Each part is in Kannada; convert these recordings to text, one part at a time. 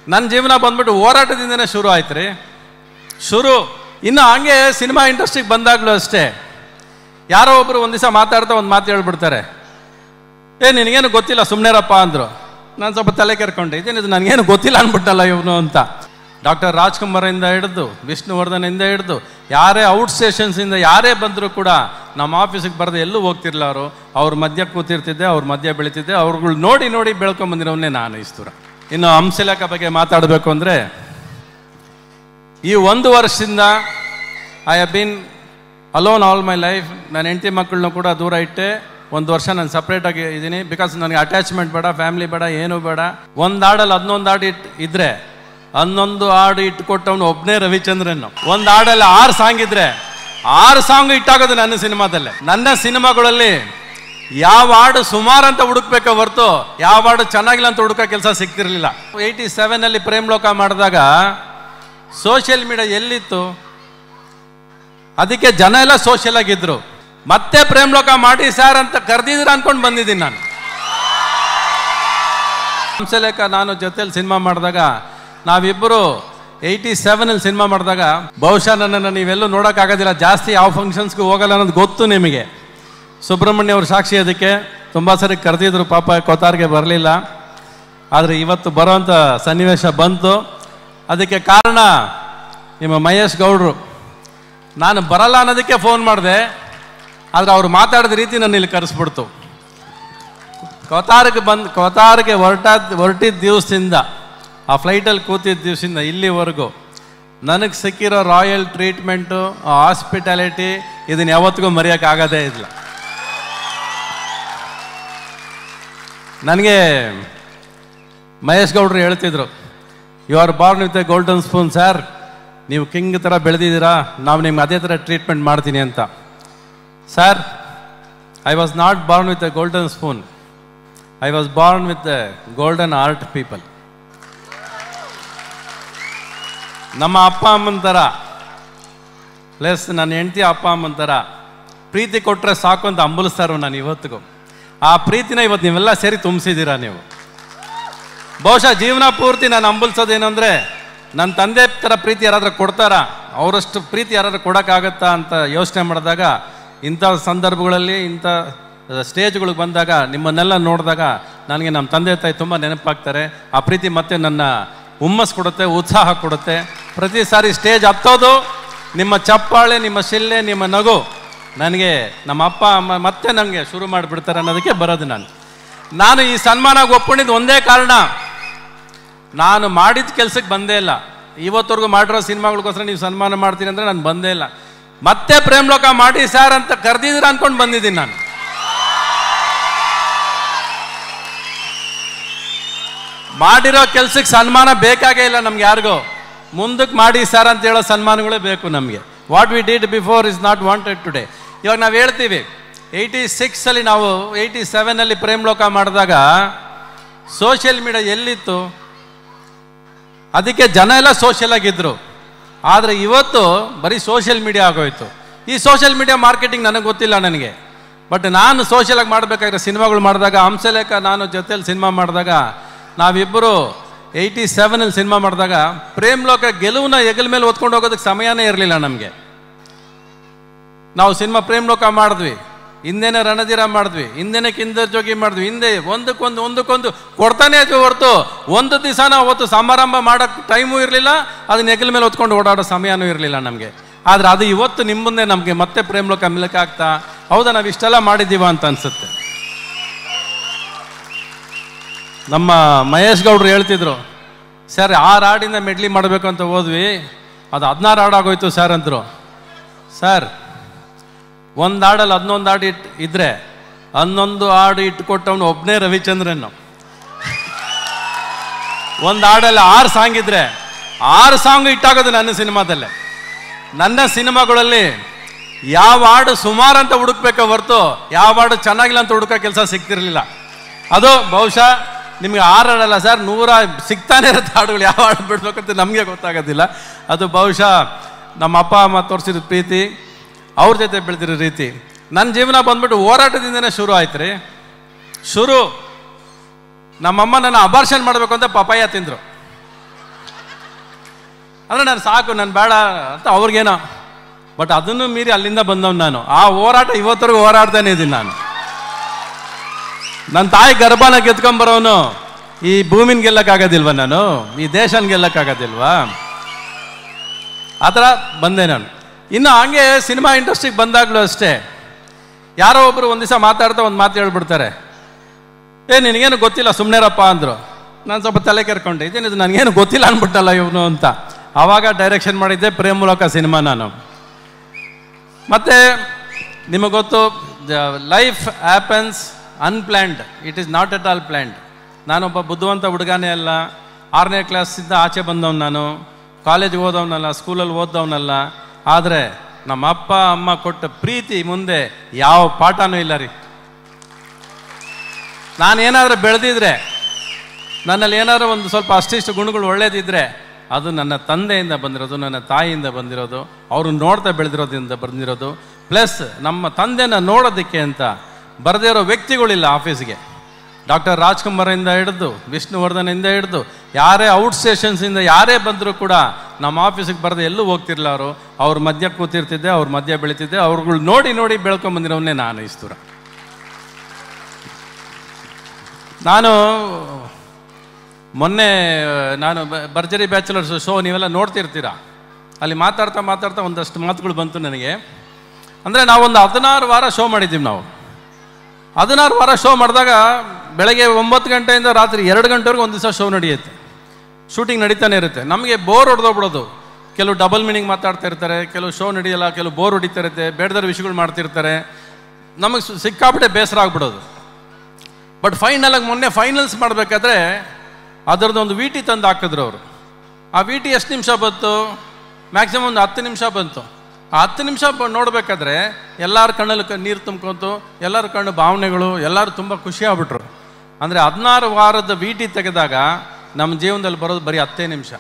ನನ್ನ ಜೀವನ ಬಂದ್ಬಿಟ್ಟು ಹೋರಾಟದಿಂದನೇ ಶುರು ಆಯ್ತು ರೀ ಶುರು ಇನ್ನು ಹಂಗೆ ಸಿನಿಮಾ ಇಂಡಸ್ಟ್ರಿಗೆ ಬಂದಾಗಲೂ ಅಷ್ಟೇ ಯಾರೋ ಒಬ್ಬರು ಒಂದು ದಿವಸ ಮಾತಾಡ್ತಾ ಒಂದು ಮಾತು ಹೇಳ್ಬಿಡ್ತಾರೆ ಏ ನಿನಗೇನು ಗೊತ್ತಿಲ್ಲ ಸುಮ್ಮನೆರಪ್ಪ ಅಂದರು ನಾನು ಸ್ವಲ್ಪ ತಲೆ ಕೆರ್ಕೊಂಡೆ ಇದೇನಿದು ನನಗೇನು ಗೊತ್ತಿಲ್ಲ ಅಂದ್ಬಿಟ್ಟಲ್ಲ ಇವನು ಅಂತ ಡಾಕ್ಟರ್ ರಾಜ್ಕುಮಾರಿಂದ ಹಿಡಿದು ವಿಷ್ಣುವರ್ಧನಿಂದ ಹಿಡಿದು ಯಾರೇ ಔಟ್ ಸ್ಟೇಷನ್ಸಿಂದ ಯಾರೇ ಬಂದರೂ ಕೂಡ ನಮ್ಮ ಆಫೀಸಿಗೆ ಬರೆದು ಎಲ್ಲೂ ಹೋಗ್ತಿರ್ಲಿಲ್ಲ ಅವರು ಅವ್ರ ಮಧ್ಯ ಕೂತಿರ್ತಿದ್ದೆ ಅವ್ರ ಮಧ್ಯ ಬೆಳಿತಿದ್ದೆ ಅವ್ರುಗಳು ನೋಡಿ ನೋಡಿ ಬೆಳ್ಕೊಂಬಂದಿರೋವನ್ನೇ ನಾನು ಇಸ್ತೂರ ಇನ್ನು ಹಂಸಲೇಖ ಬಗ್ಗೆ ಮಾತಾಡಬೇಕು ಅಂದರೆ ಈ ಒಂದು ವರ್ಷದಿಂದ I have been alone all my life ನನ್ನ ಹೆಂಡತಿ ಮಕ್ಕಳನ್ನ ಕೂಡ ದೂರ ಇಟ್ಟೆ ಒಂದು ವರ್ಷ ನಾನು ಸಪ್ರೇಟಾಗಿ ಇದ್ದೀನಿ ಬಿಕಾಸ್ ನನಗೆ ಅಟ್ಯಾಚ್ಮೆಂಟ್ ಬೇಡ ಫ್ಯಾಮಿಲಿ ಬೇಡ ಏನೂ ಬೇಡ ಒಂದು ಹಾಡಲ್ಲಿ ಹನ್ನೊಂದು ಹಾಡು ಇಟ್ಟು ಇದ್ರೆ ಹನ್ನೊಂದು ಹಾಡು ಇಟ್ಕೊಟ್ಟವನು ಒಬ್ಬನೇ ರವಿಚಂದ್ರನ್ ಒಂದು ಹಾಡಲ್ಲಿ ಆರು ಸಾಂಗ್ ಇದ್ರೆ ಆರು ಸಾಂಗ್ ಇಟ್ಟಾಗೋದು ನನ್ನ ಸಿನಿಮಾದಲ್ಲೇ ನನ್ನ ಸಿನಿಮಾಗಳಲ್ಲಿ ಯಾವ ಹಾಡು ಸುಮಾರು ಅಂತ ಹುಡುಕ್ಬೇಕೋ ಹೊರ್ತು ಯಾವ ಹಾಡು ಚೆನ್ನಾಗಿಲ್ಲ ಅಂತ ಹುಡುಕೋ ಕೆಲಸ ಸಿಗ್ತಿರ್ಲಿಲ್ಲ ಏಯ್ಟಿ ಸೆವೆನಲ್ಲಿ ಪ್ರೇಮ್ ಲೋಕ ಮಾಡಿದಾಗ ಸೋಷಿಯಲ್ ಮೀಡಿಯಾ ಎಲ್ಲಿತ್ತು ಅದಕ್ಕೆ ಜನ ಎಲ್ಲ ಸೋಷಿಯಲ್ ಆಗಿದ್ರು ಮತ್ತೆ ಪ್ರೇಮ್ ಲೋಕ ಮಾಡಿ ಸರ್ ಅಂತ ಕರೆದಿದ್ರ ಅನ್ಕೊಂಡು ಬಂದಿದ್ದೀನಿ ನಾನು ಹಂಸಲೇಖ ನಾನು ಜೊತೆಲಿ ಸಿನಿಮಾ ಮಾಡಿದಾಗ ನಾವಿಬ್ಬರು ಏಯ್ಟಿ ಸೆವೆನಲ್ಲಿ ಸಿನಿಮಾ ಮಾಡಿದಾಗ ಬಹುಶಃ ನನ್ನನ್ನು ನೀವೆಲ್ಲೂ ನೋಡೋಕ್ಕಾಗೋದಿಲ್ಲ ಜಾಸ್ತಿ ಯಾವ ಫಂಕ್ಷನ್ಸ್ಗೂ ಹೋಗಲ್ಲ ಅನ್ನೋದು ಗೊತ್ತು ನಿಮಗೆ ಸುಬ್ರಹ್ಮಣ್ಯ ಅವ್ರ ಸಾಕ್ಷಿ ಅದಕ್ಕೆ ತುಂಬ ಸರಿ ಕರೆದಿದ್ರು ಪಾಪ ಕೊತಾರ್ಗೆ ಬರಲಿಲ್ಲ ಆದರೆ ಇವತ್ತು ಬರೋವಂಥ ಸನ್ನಿವೇಶ ಬಂತು ಅದಕ್ಕೆ ಕಾರಣ ನಿಮ್ಮ ಮಹೇಶ್ ಗೌಡ್ರು ನಾನು ಬರಲ್ಲ ಅನ್ನೋದಕ್ಕೆ ಫೋನ್ ಮಾಡಿದೆ ಆದರೆ ಅವ್ರು ಮಾತಾಡಿದ ರೀತಿ ನನ್ನ ಇಲ್ಲಿ ಕರೆಸ್ಬಿಡ್ತು ಕೋತಾರ್ಗೆ ಬಂದು ಕೋತಾರ್ಗೆ ಹೊರಟಾದ ಹೊರಟಿದ್ದ ದಿವಸದಿಂದ ಆ ಫ್ಲೈಟಲ್ಲಿ ಕೂತಿದ್ದ ದಿವಸದಿಂದ ಇಲ್ಲಿವರೆಗೂ ನನಗೆ ಸಿಕ್ಕಿರೋ ರಾಯಲ್ ಟ್ರೀಟ್ಮೆಂಟು ಆ ಹಾಸ್ಪಿಟಾಲಿಟಿ ಇದನ್ನು ಯಾವತ್ತಿಗೂ ಮರೆಯೋಕ್ಕಾಗೋದೇ ಇಲ್ಲ ನನಗೆ ಮಹೇಶ್ ಗೌಡ್ರು ಹೇಳ್ತಿದ್ರು you are born with a golden spoon sir ನೀವು ಕಿಂಗ್ ಥರ ಬೆಳೆದಿದ್ದೀರಾ ನಾವು ನಿಮ್ಗೆ ಅದೇ ಥರ ಟ್ರೀಟ್ಮೆಂಟ್ ಮಾಡ್ತೀನಿ ಅಂತ sir I was not born with a golden spoon I was born with a golden art people ನಮ್ಮ ಅಪ್ಪ ಅಮ್ಮನ ಥರ ಪ್ಲಸ್ ನನ್ನ ಹೆಂಡತಿ ಅಪ್ಪ ಅಮ್ಮನ ಥರ ಪ್ರೀತಿ ಕೊಟ್ಟರೆ ಸಾಕು ಅಂತ ಅಂಬಲಿಸ್ತಾರೋ ನಾನು ಇವತ್ತಿಗೂ ಆ ಪ್ರೀತಿನ ಇವತ್ತು ನೀವೆಲ್ಲ ಸೇರಿ ತುಂಬಿಸಿದ್ದೀರಾ ನೀವು ಬಹುಶಃ ಜೀವನ ಪೂರ್ತಿ ನಾನು ಅಂಬಲಿಸೋದೇನೆಂದರೆ ನನ್ನ ತಂದೆ ಥರ ಪ್ರೀತಿ ಯಾರಾದ್ರೂ ಕೊಡ್ತಾರಾ ಅವರಷ್ಟು ಪ್ರೀತಿ ಯಾರಾದ್ರೂ ಕೊಡೋಕ್ಕಾಗತ್ತಾ ಅಂತ ಯೋಚನೆ ಮಾಡಿದಾಗ ಇಂಥ ಸಂದರ್ಭಗಳಲ್ಲಿ ಇಂಥ ಸ್ಟೇಜ್ಗಳಿಗೆ ಬಂದಾಗ ನಿಮ್ಮನ್ನೆಲ್ಲ ನೋಡಿದಾಗ ನನಗೆ ನಮ್ಮ ತಂದೆ ತಾಯಿ ತುಂಬ ನೆನಪಾಗ್ತಾರೆ ಆ ಪ್ರೀತಿ ಮತ್ತೆ ನನ್ನ ಹುಮ್ಮಸ್ ಕೊಡುತ್ತೆ ಉತ್ಸಾಹ ಕೊಡುತ್ತೆ ಪ್ರತಿ ಸಾರಿ ಸ್ಟೇಜ್ ಹತ್ತೋದು ನಿಮ್ಮ ಚಪ್ಪಾಳೆ ನಿಮ್ಮ ಶಿಲ್ಲೆ ನಿಮ್ಮ ನಗು ನನಗೆ ನಮ್ಮ ಅಪ್ಪ ಅಮ್ಮ ಮತ್ತೆ ನನಗೆ ಶುರು ಮಾಡಿಬಿಡ್ತಾರೆ ಅನ್ನೋದಕ್ಕೆ ಬರೋದು ನಾನು ನಾನು ಈ ಸನ್ಮಾನಕ್ಕೆ ಒಪ್ಕೊಂಡಿದ್ದು ಒಂದೇ ಕಾರಣ ನಾನು ಮಾಡಿದ ಕೆಲ್ಸಕ್ಕೆ ಬಂದೇ ಇಲ್ಲ ಇವತ್ತವರೆಗೂ ಮಾಡಿರೋ ಸಿನಿಮಾಗಳಿಗೋಸ್ಕರ ನೀವು ಸನ್ಮಾನ ಮಾಡ್ತೀನಿ ಅಂದರೆ ನಾನು ಬಂದೇ ಇಲ್ಲ ಮತ್ತೆ ಪ್ರೇಮ್ ಲೋಕ ಮಾಡಿ ಸರ್ ಅಂತ ಕರೆದಿದ್ದೀರ ಅನ್ಕೊಂಡು ಬಂದಿದ್ದೀನಿ ನಾನು ಮಾಡಿರೋ ಕೆಲ್ಸಕ್ಕೆ ಸನ್ಮಾನ ಬೇಕಾಗೇ ಇಲ್ಲ ನಮ್ಗೆ ಯಾರಿಗೂ ಮುಂದಕ್ಕೆ ಮಾಡಿ ಸರ್ ಅಂತ ಹೇಳೋ ಸನ್ಮಾನಗಳೇ ಬೇಕು ನಮಗೆ what we did before is not wanted today ಇವಾಗ ನಾವು ಹೇಳ್ತೀವಿ ಏಯ್ಟಿ ಸಿಕ್ಸಲ್ಲಿ ನಾವು ಏಯ್ಟಿ ಸೆವೆನಲ್ಲಿ ಪ್ರೇಮ್ ಲೋಕ ಮಾಡಿದಾಗ ಸೋಷಿಯಲ್ ಮೀಡಿಯಾ ಎಲ್ಲಿತ್ತು ಅದಕ್ಕೆ ಜನ ಎಲ್ಲ ಸೋಷಿಯಲ್ ಆಗಿದ್ರು ಆದರೆ ಇವತ್ತು ಬರೀ ಸೋಷಿಯಲ್ ಮೀಡಿಯಾ ಆಗೋಯ್ತು ಈ ಸೋಷಿಯಲ್ ಮೀಡಿಯಾ ಮಾರ್ಕೆಟಿಂಗ್ ನನಗೆ ಗೊತ್ತಿಲ್ಲ ನನಗೆ ಬಟ್ ನಾನು ಸೋಷಿಯಲ್ ಆಗಿ ಮಾಡಬೇಕಾಗಿರೋ ಸಿನಿಮಾಗಳು ಮಾಡಿದಾಗ ಹಂಸಲೇಖ ನಾನು ಜೊತೆಲಿ ಸಿನಿಮಾ ಮಾಡಿದಾಗ ನಾವಿಬ್ಬರು ಏಯ್ಟಿ ಸೆವೆನಲ್ಲಿ ಸಿನಿಮಾ ಮಾಡಿದಾಗ ಪ್ರೇಮ್ ಲೋಕ ಗೆಲುವನ್ನ ಹೆಗಲ ಮೇಲೆ ಓದ್ಕೊಂಡು ಹೋಗೋದಕ್ಕೆ ಸಮಯನೇ ಇರಲಿಲ್ಲ ನಮಗೆ ನಾವು ಸಿನಿಮಾ ಪ್ರೇಮ್ ಲೋಕ ಮಾಡಿದ್ವಿ ಹಿಂದೆನೆ ರಣಧೀರ ಮಾಡಿದ್ವಿ ಹಿಂದೆನೆ ಕಿಂದರ್ ಜೋಗಿ ಮಾಡಿದ್ವಿ ಹಿಂದೆ ಒಂದಕ್ಕೊಂದು ಒಂದಕ್ಕೊಂದು ಕೊಡ್ತಾನೆ ಇದ್ವಿ ಹೊರತು ಒಂದು ದಿವಸ ನಾವು ಅವತ್ತು ಸಮಾರಂಭ ಮಾಡೋಕ್ಕೆ ಟೈಮು ಇರಲಿಲ್ಲ ಅದನ್ನ ಹೆಗಲ ಮೇಲೆ ಹೊತ್ಕೊಂಡು ಓಡಾಡೋ ಸಮಯನೂ ಇರಲಿಲ್ಲ ನಮಗೆ ಆದರೆ ಅದು ಇವತ್ತು ನಿಮ್ಮ ಮುಂದೆ ನಮಗೆ ಮತ್ತೆ ಪ್ರೇಮ್ ಲೋಕ ಮಿಲಕ ಆಗ್ತಾ ಹೌದಾ ನಾವು ಇಷ್ಟೆಲ್ಲ ಮಾಡಿದ್ದೀವ ಅಂತ ಅನ್ಸುತ್ತೆ ನಮ್ಮ ಮಹೇಶ್ ಗೌಡ್ರು ಹೇಳ್ತಿದ್ರು ಸರ್ ಆರು ಹಾಡಿಂದ ಮೆಡ್ಲಿ ಮಾಡಬೇಕು ಅಂತ ಹೋದ್ವಿ ಅದು ಹದಿನಾರು ಹಾಡು ಆಗೋಯ್ತು ಸರ್ ಅಂದರು ಸರ್ ಒಂದು ಹಾಡಲ್ಲಿ ಹನ್ನೊಂದು ಹಾಡು ಇಟ್ಟು ಇದ್ರೆ ಹನ್ನೊಂದು ಹಾಡು ಇಟ್ಕೊಟ್ಟವನು ಒಬ್ಬನೇ ರವಿಚಂದ್ರನ್ ಒಂದು ಹಾಡಲ್ಲಿ ಆರು ಸಾಂಗ್ ಇದ್ರೆ ಆರು ಸಾಂಗ್ ಇಟ್ಟಾಗೋದು ನನ್ನ ಸಿನಿಮಾದಲ್ಲೇ ನನ್ನ ಸಿನಿಮಾಗಳಲ್ಲಿ ಯಾವ ಹಾಡು ಸುಮಾರು ಅಂತ ಹುಡುಕ್ಬೇಕೋ ಹೊರ್ತು ಯಾವ ಹಾಡು ಚೆನ್ನಾಗಿಲ್ಲ ಅಂತ ಹುಡುಕೋ ಕೆಲಸ ಸಿಗ್ತಿರ್ಲಿಲ್ಲ ಅದು ಬಹುಶಃ ನಿಮಗೆ ಆರು ಹಾಡಲ್ಲ ಸರ್ ನೂರ ಸಿಗ್ತಾನೆ ಇರುತ್ತೆ ಹಾಡುಗಳು ಯಾವ ಹಾಡು ಬಿಡ್ಬೇಕಂತ ನಮಗೆ ಗೊತ್ತಾಗೋದಿಲ್ಲ ಅದು ಬಹುಶಃ ನಮ್ಮ ಅಪ್ಪ ಅಮ್ಮ ತೋರಿಸಿದ ಪ್ರೀತಿ ಅವ್ರ ಜೊತೆ ಬೆಳೆದಿರೋ ರೀತಿ ನನ್ನ ಜೀವನ ಬಂದ್ಬಿಟ್ಟು ಹೋರಾಟದಿಂದನೇ ಶುರು ಆಯ್ತು ರೀ ಶುರು ನಮ್ಮಮ್ಮ ನನ್ನ ಅಬಾರ್ಷನ್ ಮಾಡಬೇಕು ಅಂತ ಪಪಾಯ ತಿಂದರು ಅಂದರೆ ನಾನು ಸಾಕು ನಾನು ಬೇಡ ಅಂತ ಅವ್ರಿಗೇನೋ ಬಟ್ ಅದನ್ನು ಮೀರಿ ಅಲ್ಲಿಂದ ಬಂದವ್ ನಾನು ಆ ಹೋರಾಟ ಇವತ್ತರೆಗೂ ಹೋರಾಡ್ತಾನೆ ಇದ್ದೀನಿ ನಾನು ನನ್ನ ತಾಯಿ ಗರ್ಭನ ಗೆದ್ಕೊಂಬರೋನು ಈ ಭೂಮಿನ ಗೆಲ್ಲಕ್ಕಾಗೋದಿಲ್ವಾ ನಾನು ಈ ದೇಶನ ಗೆಲ್ಲಕ್ಕಾಗೋದಿಲ್ವಾ ಆ ಥರ ಬಂದೆ ನಾನು ಇನ್ನು ಹಂಗೆ ಸಿನಿಮಾ ಇಂಡಸ್ಟ್ರಿಗೆ ಬಂದಾಗಲೂ ಅಷ್ಟೇ ಯಾರೋ ಒಬ್ಬರು ಒಂದು ದಿವಸ ಮಾತಾಡ್ತಾ ಒಂದು ಮಾತು ಹೇಳ್ಬಿಡ್ತಾರೆ ಏ ನಿನಗೇನು ಗೊತ್ತಿಲ್ಲ ಸುಮ್ಮನೆರಪ್ಪ ಅಂದರು ನಾನು ಸ್ವಲ್ಪ ತಲೆ ಕೆರ್ಕೊಂಡೆ ಇದೇನು ಇದು ನನಗೇನು ಗೊತ್ತಿಲ್ಲ ಅಂದ್ಬಿಟ್ಟಲ್ಲ ಇವನು ಅಂತ ಆವಾಗ ಡೈರೆಕ್ಷನ್ ಮಾಡಿದ್ದೆ ಪ್ರೇಮ್ ಮೂಲಕ ಸಿನಿಮಾ ನಾನು ಮತ್ತೆ ನಿಮಗೆ ಗೊತ್ತು life happens unplanned it is not at all planned ನಾನೊಬ್ಬ ಬುದ್ಧಿವಂತ ಹುಡುಗನೇ ಅಲ್ಲ ಆರನೇ ಕ್ಲಾಸಿಂದ ಆಚೆ ಬಂದವನು ನಾನು ಕಾಲೇಜಿಗೆ ಓದವನಲ್ಲ ಸ್ಕೂಲಲ್ಲಿ ಓದ್ದವನಲ್ಲ ಆದರೆ ನಮ್ಮ ಅಪ್ಪ ಅಮ್ಮ ಕೊಟ್ಟ ಪ್ರೀತಿ ಮುಂದೆ ಯಾವ ಪಾಠನೂ ಇಲ್ಲ ರೀ ನಾನೇನಾದರೂ ಬೆಳೆದಿದ್ರೆ ನನ್ನಲ್ಲಿ ಏನಾದರೂ ಒಂದು ಸ್ವಲ್ಪ ಅಷ್ಟಿಷ್ಟು ಗುಣಗಳು ಒಳ್ಳೇದಿದ್ರೆ ಅದು ನನ್ನ ತಂದೆಯಿಂದ ಬಂದಿರೋದು ನನ್ನ ತಾಯಿಯಿಂದ ಬಂದಿರೋದು ಅವರು ನೋಡ್ತಾ ಬೆಳೆದಿರೋದ್ರಿಂದ ಬಂದಿರೋದು ಪ್ಲಸ್ ನಮ್ಮ ತಂದೆನ ನೋಡೋದಕ್ಕೆ ಅಂತ ಬರದೇ ಇರೋ ವ್ಯಕ್ತಿಗಳಿಲ್ಲ ಆಫೀಸ್ಗೆ ಡಾಕ್ಟರ್ ರಾಜ್ಕುಮಾರಿಂದ ಹಿಡಿದು ವಿಷ್ಣುವರ್ಧನಿಂದ ಹಿಡಿದು ಯಾರೇ ಔಟ್ ಸ್ಟೇಷನ್ಸಿಂದ ಯಾರೇ ಬಂದರೂ ಕೂಡ ನಮ್ಮ ಆಫೀಸಿಗೆ ಬರದೆ ಎಲ್ಲೂ ಹೋಗ್ತಿರ್ಲಿಲ್ಲ ಅವರು ಅವ್ರ ಮಧ್ಯ ಕೂತಿರ್ತಿದ್ದೆ ಅವ್ರ ಮಧ್ಯ ಬೆಳಿತಿದ್ದೆ ಅವ್ರುಗಳು ನೋಡಿ ನೋಡಿ ಬೆಳ್ಕೊಂಬಂದಿರೋವನ್ನೇ ನಾನು ಇಷ್ಟು ದೂರ ನಾನು ಮೊನ್ನೆ ನಾನು ಬ- ಭರ್ಜರಿ ಬ್ಯಾಚುಲರ್ಸ್ ಶೋ ನೀವೆಲ್ಲ ನೋಡ್ತಿರ್ತೀರಾ ಅಲ್ಲಿ ಮಾತಾಡ್ತಾ ಮಾತಾಡ್ತಾ ಒಂದಷ್ಟು ಮಾತುಗಳು ಬಂತು ನನಗೆ ಅಂದರೆ ನಾವೊಂದು ಹದಿನಾರು ವಾರ ಶೋ ಮಾಡಿದ್ದೀವಿ ನಾವು ಹದಿನಾರು ವಾರ ಶೋ ಮಾಡಿದಾಗ ಬೆಳಗ್ಗೆ ಒಂಬತ್ತು ಗಂಟೆಯಿಂದ ರಾತ್ರಿ ಎರಡು ಗಂಟೆವರೆಗೂ ಒಂದು ದಿವಸ ಶೋ ನಡೆಯುತ್ತೆ ಶೂಟಿಂಗ್ ನಡೀತಾನೆ ಇರುತ್ತೆ ನಮಗೆ ಬೋರ್ ಹೊಡೆದೋಗ್ಬಿಡೋದು ಕೆಲವು ಡಬಲ್ ಮೀನಿಂಗ್ ಮಾತಾಡ್ತಾ ಇರ್ತಾರೆ ಕೆಲವು ಶೋ ನಡೆಯಲ್ಲ ಕೆಲವು ಬೋರ್ ಹೊಡಿತಾ ಇರುತ್ತೆ ಬೇಡದರ ವಿಷಯಗಳು ಮಾಡ್ತಿರ್ತಾರೆ ನಮಗೆ ಸು- ಸಿಕ್ಕಾಪಟ್ಟೆ ಬೇಸರ ಆಗ್ಬಿಡೋದು ಬಟ್ ಫೈನಲಾಗಿ ಮೊನ್ನೆ ಫೈನಲ್ಸ್ ಮಾಡಬೇಕಾದ್ರೆ ಅದರದ್ದು ಒಂದು ವಿ ಟಿ ತಂದು ಹಾಕಿದ್ರು ಅವರು ಆ ವಿ ಟಿ ಎಷ್ಟು ನಿಮಿಷ ಬಂತು ಮ್ಯಾಕ್ಸಿಮಮ್ ಒಂದು ಹತ್ತು ನಿಮಿಷ ಬಂತು ಆ ಹತ್ತು ನಿಮಿಷ ಬ- ನೋಡ್ಬೇಕಾದ್ರೆ ಎಲ್ಲರ ಕಣ್ಣಲ್ಲಿ ಕ- ನೀರು ತುಂಬ್ಕೊಂತು ಎಲ್ಲರ ಕಣ್ಣು ಭಾವನೆಗಳು ಎಲ್ಲರೂ ತುಂಬ ಖುಷಿ ಆಗ್ಬಿಟ್ರು ಅಂದರೆ ಹದಿನಾರು ವಾರದ ವಿ ಟಿ ತೆಗೆದಾಗ ನಮ್ಮ ಜೀವನದಲ್ಲಿ ಬರೋದು ಬರೀ ಹತ್ತೇ ನಿಮಿಷ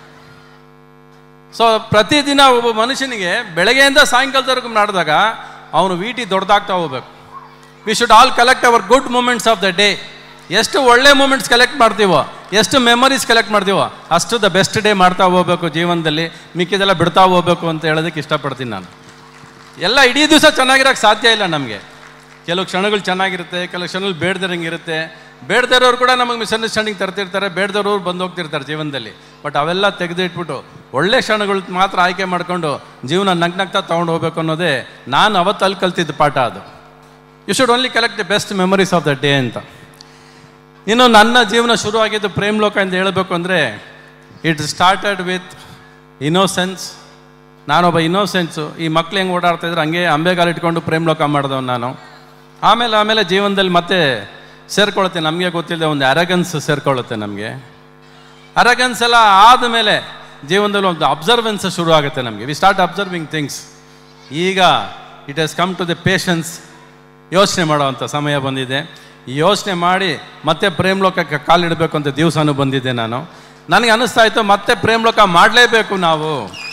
ಸೊ ಪ್ರತಿದಿನ ಒಬ್ಬ ಮನುಷ್ಯನಿಗೆ ಬೆಳಗ್ಗೆಯಿಂದ ಸಾಯಂಕಾಲದವರೆಗೂ ಮಾಡಿದಾಗ ಅವನು ವಿ ಟಿ ದೊಡ್ಡದಾಗ್ತಾ ಹೋಗ್ಬೇಕು we should all collect our good moments of the day ಎಷ್ಟು ಒಳ್ಳೆ ಮೂಮೆಂಟ್ಸ್ ಕಲೆಕ್ಟ್ ಮಾಡ್ತೀವೋ ಎಷ್ಟು ಮೆಮರೀಸ್ ಕಲೆಕ್ಟ್ ಮಾಡ್ತೀವೋ ಅಷ್ಟು ದ ಬೆಸ್ಟ್ ಡೇ ಮಾಡ್ತಾ ಹೋಗ್ಬೇಕು ಜೀವನದಲ್ಲಿ ಮಿಕ್ಕಿದೆಲ್ಲ ಬಿಡ್ತಾ ಹೋಗ್ಬೇಕು ಅಂತ ಹೇಳೋದಕ್ಕೆ ಇಷ್ಟಪಡ್ತೀನಿ ನಾನು ಎಲ್ಲ ಇಡೀ ದಿವಸ ಚೆನ್ನಾಗಿರೋಕ್ಕೆ ಸಾಧ್ಯ ಇಲ್ಲ ನಮಗೆ ಕೆಲವು ಕ್ಷಣಗಳು ಚೆನ್ನಾಗಿರುತ್ತೆ ಕೆಲವು ಕ್ಷಣಗಳು ಬೇಡದಿರಂಗೆ ಇರುತ್ತೆ ಬೇಡದಿರೋರು ಕೂಡ ನಮಗೆ ಮಿಸ್ಅಂಡರ್ಸ್ಟ್ಯಾಂಡಿಂಗ್ ತರ್ತಿರ್ತಾರೆ ಬೇಡದವ್ರು ಬಂದು ಹೋಗ್ತಿರ್ತಾರೆ ಜೀವನದಲ್ಲಿ ಬಟ್ ಅವೆಲ್ಲ ತೆಗೆದಿಟ್ಬಿಟ್ಟು ಒಳ್ಳೆ ಕ್ಷಣಗಳು ಮಾತ್ರ ಆಯ್ಕೆ ಮಾಡಿಕೊಂಡು ಜೀವನ ನಗ್ನಗ್ತಾ ತೊಗೊಂಡು ಹೋಗ್ಬೇಕು ಅನ್ನೋದೇ ನಾನು ಅವತ್ತು ಅಲ್ಲಿ ಕಲ್ತಿದ್ದ ಪಾಠ ಅದು you should only collect the best memories of the day ಅಂತ ಇನ್ನು ನನ್ನ ಜೀವನ ಶುರುವಾಗಿದ್ದು ಪ್ರೇಮ್ ಲೋಕ ಅಂತ ಹೇಳಬೇಕು ಅಂದರೆ ಇಟ್ ಸ್ಟಾರ್ಟೆಡ್ ವಿತ್ ಇನ್ನೋಸೆನ್ಸ್ ನಾನೊಬ್ಬ ಇನ್ನೋಸೆನ್ಸು ಈ ಮಕ್ಳು ಹೆಂಗೆ ಓಡಾಡ್ತಾ ಇದ್ರೆ ಹಂಗೆ ಅಂಬೆಗಾಲು ಇಟ್ಕೊಂಡು ಪ್ರೇಮ್ ಲೋಕ ಮಾಡಿದವನು ನಾನು ಆಮೇಲೆ ಆಮೇಲೆ ಜೀವನದಲ್ಲಿ ಮತ್ತೆ ಸೇರ್ಕೊಳ್ಳುತ್ತೆ ನಮಗೆ ಗೊತ್ತಿಲ್ಲದೆ ಒಂದು ಅರಗನ್ಸ್ ಸೇರ್ಕೊಳ್ಳುತ್ತೆ ನಮಗೆ ಅರಗನ್ಸ್ ಎಲ್ಲ ಆದಮೇಲೆ ಜೀವನದಲ್ಲಿ ಒಂದು ಅಬ್ಸರ್ವೆನ್ಸ್ ಶುರು ಆಗುತ್ತೆ ನಮಗೆ ವಿ ಸ್ಟಾರ್ಟ್ ಅಬ್ಸರ್ವಿಂಗ್ ಥಿಂಗ್ಸ್ ಈಗ it has come to the patience ಯೋಚನೆ ಮಾಡೋವಂಥ ಸಮಯ ಬಂದಿದೆ ಈ ಯೋಚನೆ ಮಾಡಿ ಮತ್ತೆ ಪ್ರೇಮ್ ಲೋಕಕ್ಕೆ ಕಾಲಿಡಬೇಕು ಅಂತ ದಿವಸನೂ ಬಂದಿದ್ದೆ ನಾನು ನನಗೆ ಅನ್ನಿಸ್ತಾ ಇತ್ತು ಮತ್ತೆ ಪ್ರೇಮ್ ಲೋಕ ಮಾಡಲೇಬೇಕು ನಾವು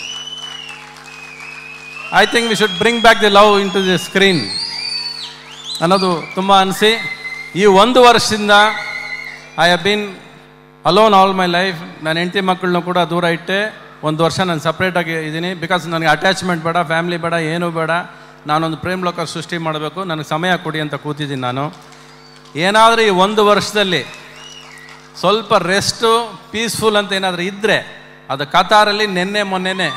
I think we should bring back the love into the screen ಅನ್ನೋದು ತುಂಬ ಅನಿಸಿ ಈ ಒಂದು ವರ್ಷದಿಂದ I have been alone all my life ನನ್ನ ಹೆಂಡತಿ ಮಕ್ಕಳನ್ನ ಕೂಡ ದೂರ ಇಟ್ಟೆ ಒಂದು ವರ್ಷ ನಾನು ಸಪ್ರೇಟಾಗಿ ಇದ್ದೀನಿ ಬಿಕಾಸ್ ನನಗೆ ಅಟ್ಯಾಚ್ಮೆಂಟ್ ಬೇಡ ಫ್ಯಾಮಿಲಿ ಬೇಡ ಏನೂ ಬೇಡ ನಾನೊಂದು ಪ್ರೇಮ್ ಲೋಕ ಸೃಷ್ಟಿ ಮಾಡಬೇಕು ನನಗೆ ಸಮಯ ಕೊಡಿ ಅಂತ ಕೂತಿದ್ದೀನಿ ನಾನು ಏನಾದರೂ ಈ ಒಂದು ವರ್ಷದಲ್ಲಿ ಸ್ವಲ್ಪ ರೆಸ್ಟು ಪೀಸ್ಫುಲ್ ಅಂತ ಏನಾದರೂ ಇದ್ದರೆ ಅದು ಕತಾರಲ್ಲಿ ನಿನ್ನೆ ಮೊನ್ನೆನೇ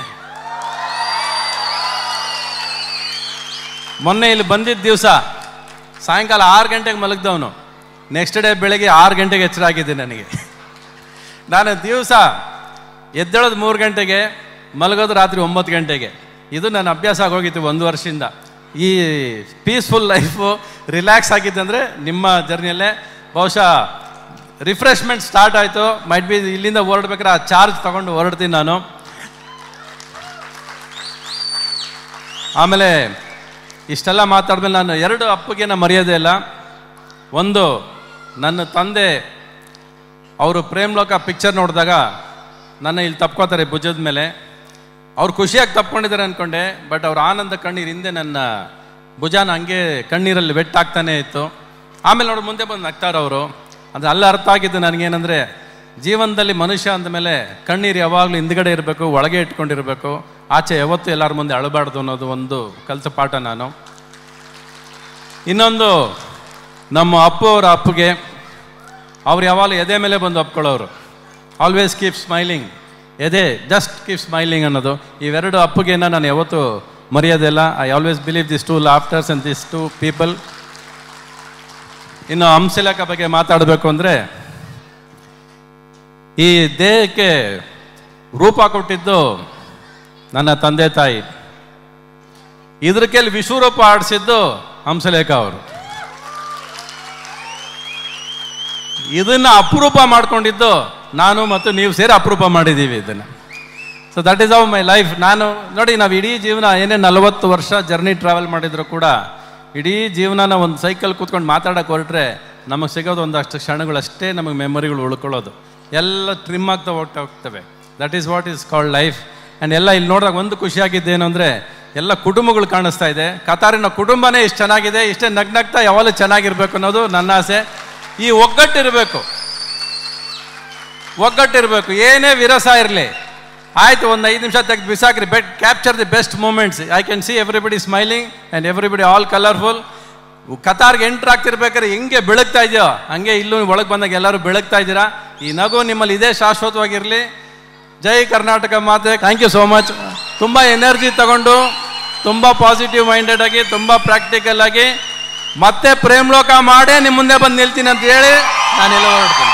ಮೊನ್ನೆ ಇಲ್ಲಿ ಬಂದಿದ್ದ ದಿವಸ ಸಾಯಂಕಾಲ ಆರು ಗಂಟೆಗೆ ಮಲಗಿದವನು ನೆಕ್ಸ್ಟ್ ಡೇ ಬೆಳಗ್ಗೆ ಆರು ಗಂಟೆಗೆ ಎಚ್ಚರ ಆಗಿದೆ ನನಗೆ ನಾನು ದಿವಸ ಎದ್ದೇಳೋದು ಮೂರು ಗಂಟೆಗೆ ಮಲಗೋದು ರಾತ್ರಿ ಒಂಬತ್ತು ಗಂಟೆಗೆ ಇದು ನನ್ನ ಅಭ್ಯಾಸ ಆಗೋಗಿತ್ತು ಒಂದು ವರ್ಷದಿಂದ ಈ ಪೀಸ್ಫುಲ್ ಲೈಫು ರಿಲ್ಯಾಕ್ಸ್ ಆಗಿದ್ದಂದರೆ ನಿಮ್ಮ ಜರ್ನಿಯಲ್ಲೇ ಬಹುಶಃ ರಿಫ್ರೆಶ್ಮೆಂಟ್ ಸ್ಟಾರ್ಟ್ ಆಯಿತು ಮೈಟ್ ಬಿ ಇಲ್ಲಿಂದ ಹೊರಡ್ಬೇಕಾದ್ರೆ ಆ ಚಾರ್ಜ್ ತೊಗೊಂಡು ಹೊರಡ್ತೀನಿ ನಾನು ಆಮೇಲೆ ಇಷ್ಟೆಲ್ಲ ಮಾತಾಡಿದ್ಮೇಲೆ ನಾನು ಎರಡು ಅಪ್ಪಗೆ ಮರೆಯೋದೇ ಇಲ್ಲ ಒಂದು ನನ್ನ ತಂದೆ ಅವರು ಪ್ರೇಮ್ ಲೋಕ ಪಿಕ್ಚರ್ ನೋಡಿದಾಗ ನನ್ನ ಇಲ್ಲಿ ತಪ್ಕೋತಾರೆ ಭುಜದ ಮೇಲೆ ಅವ್ರು ಖುಷಿಯಾಗಿ ತಪ್ಕೊಂಡಿದ್ದಾರೆ ಅಂದ್ಕೊಂಡೆ ಬಟ್ ಅವ್ರ ಆನಂದ ಕಣ್ಣೀರು ಹಿಂದೆ ನನ್ನ ಭುಜಾನ ಹಂಗೆ ಕಣ್ಣೀರಲ್ಲಿ ವೆಟ್ಟಾಗ್ತಾನೆ ಇತ್ತು ಆಮೇಲೆ ನೋಡಿ ಮುಂದೆ ಬಂದು ನಗ್ತಾರೆ ಅವರು ಅದು ಅಲ್ಲ ಅರ್ಥ ಆಗಿದ್ದು ನನಗೇನಂದರೆ ಜೀವನದಲ್ಲಿ ಮನುಷ್ಯ ಅಂದಮೇಲೆ ಕಣ್ಣೀರು ಯಾವಾಗಲೂ ಹಿಂದ್ಗಡೆ ಇರಬೇಕು ಒಳಗೆ ಇಟ್ಕೊಂಡಿರಬೇಕು ಆಚೆ ಯಾವತ್ತೂ ಎಲ್ಲರ ಮುಂದೆ ಅಳಬಾರ್ದು ಅನ್ನೋದು ಒಂದು ಕಲಿತ ಪಾಠ ನಾನು ಇನ್ನೊಂದು ನಮ್ಮ ಅಪ್ಪು ಅವರ ಅಪ್ಪಗೆ ಅವ್ರು ಯಾವಾಗಲೂ ಎದೆ ಮೇಲೆ ಬಂದು ಒಪ್ಕೊಳ್ಳೋರು ಆಲ್ವೇಸ್ ಕೀಪ್ ಸ್ಮೈಲಿಂಗ್ ಎದೆ ಜಸ್ಟ್ ಕೀಪ್ ಸ್ಮೈಲಿಂಗ್ ಅನ್ನೋದು ಇವೆರಡು ಅಪ್ಪುಗೆನ ನಾನು ಯಾವತ್ತೂ ಮರೆಯೋದಿಲ್ಲ I always believe this two laughters and this two people ಇನ್ನು ಹಂಸಲೇಖ ಬಗ್ಗೆ ಮಾತಾಡಬೇಕು ಅಂದರೆ ಈ ದೇಹಕ್ಕೆ ರೂಪ ಕೊಟ್ಟಿದ್ದು ನನ್ನ ತಂದೆ ತಾಯಿ ಇದ್ರ ಕೇಳಿ ವಿಶ್ವರೂಪ ಆಡಿಸಿದ್ದು ಹಂಸಲೇಖ ಅವರು ಇದನ್ನ ಅಪರೂಪ ಮಾಡ್ಕೊಂಡಿದ್ದು ನಾನು ಮತ್ತು ನೀವು ಸೇರಿ ಅಪರೂಪ ಮಾಡಿದ್ದೀವಿ ಇದನ್ನು ಸೊ ದಟ್ ಈಸ್ ಆವ್ ಮೈ ಲೈಫ್ ನಾನು ನೋಡಿ ನಾವು ಇಡೀ ಜೀವನ ಏನೇ ನಲವತ್ತು ವರ್ಷ ಜರ್ನಿ ಟ್ರಾವೆಲ್ ಮಾಡಿದ್ರು ಕೂಡ ಇಡೀ ಜೀವನನ ಒಂದು ಸೈಕಲ್ ಕೂತ್ಕೊಂಡು ಮಾತಾಡೋಕೆ ಹೊರಟ್ರೆ ನಮಗೆ ಸಿಗೋದು ಒಂದಷ್ಟು ಕ್ಷಣಗಳಷ್ಟೇ ನಮಗೆ ಮೆಮೊರಿಗಳು ಉಳ್ಕೊಳ್ಳೋದು ಎಲ್ಲ ಟ್ರಿಮ್ ಆಗ್ತಾ ಹೋಗ್ತಾ ಹೋಗ್ತವೆ that is what is called life and ಎಲ್ಲ ಇಲ್ಲಿ ನೋಡಿದಾಗ ಒಂದು ಖುಷಿಯಾಗಿದ್ದೇನು ಅಂದರೆ ಎಲ್ಲ ಕುಟುಂಬಗಳು ಕಾಣಿಸ್ತಾ ಇದೆ ಕತಾರಿನ ಕುಟುಂಬನೇ ಇಷ್ಟು ಚೆನ್ನಾಗಿದೆ ಇಷ್ಟೇ ನಗ್ನಗ್ತಾ ಯಾವಾಗಲೂ ಚೆನ್ನಾಗಿರ್ಬೇಕು ಅನ್ನೋದು ನನ್ನ ಆಸೆ ಈ ಒಗ್ಗಟ್ಟಿರಬೇಕು ಒಗ್ಗಟ್ಟಿರಬೇಕು ಏನೇ ವಿರಸ ಇರಲಿ ಆಯ್ತು ಒಂದು ಐದು ನಿಮಿಷ ತೆಗೆದು ಬಿಸಾಕ್ರಿ but capture the best moments I can see everybody smiling and everybody all colourful ಕತಾರ್ಗೆ ಎಂಟ್ರ್ ಆಗ್ತಿರ್ಬೇಕಾದ್ರೆ ಹೆಂಗೆ ಬೆಳಗ್ತಾ ಇದೆಯೋ ಹಂಗೆ ಇಲ್ಲೂ ಒಳಗೆ ಬಂದಾಗ ಎಲ್ಲರೂ ಬೆಳಗ್ತಾ ಇದ್ದೀರಾ ಈ ನಗು ನಿಮ್ಮಲ್ಲಿ ಇದೇ ಶಾಶ್ವತವಾಗಿರಲಿ ಜೈ ಕರ್ನಾಟಕ ಮಾತೆ ಥ್ಯಾಂಕ್ ಯು ಸೋ ಮಚ್ ತುಂಬ ಎನರ್ಜಿ ತಗೊಂಡು ತುಂಬ ಪಾಸಿಟಿವ್ ಮೈಂಡೆಡ್ ಆಗಿ ತುಂಬ ಪ್ರಾಕ್ಟಿಕಲ್ ಆಗಿ ಮತ್ತೆ ಪ್ರೇಮ್ ಲೋಕ ಮಾಡೇ ನಿಮ್ಮ ಮುಂದೆ ಬಂದು ನಿಲ್ತೀನಿ ಅಂತ ಹೇಳಿ ನಾನೆಲ್ಲ ಹೊರಡ್ತೀನಿ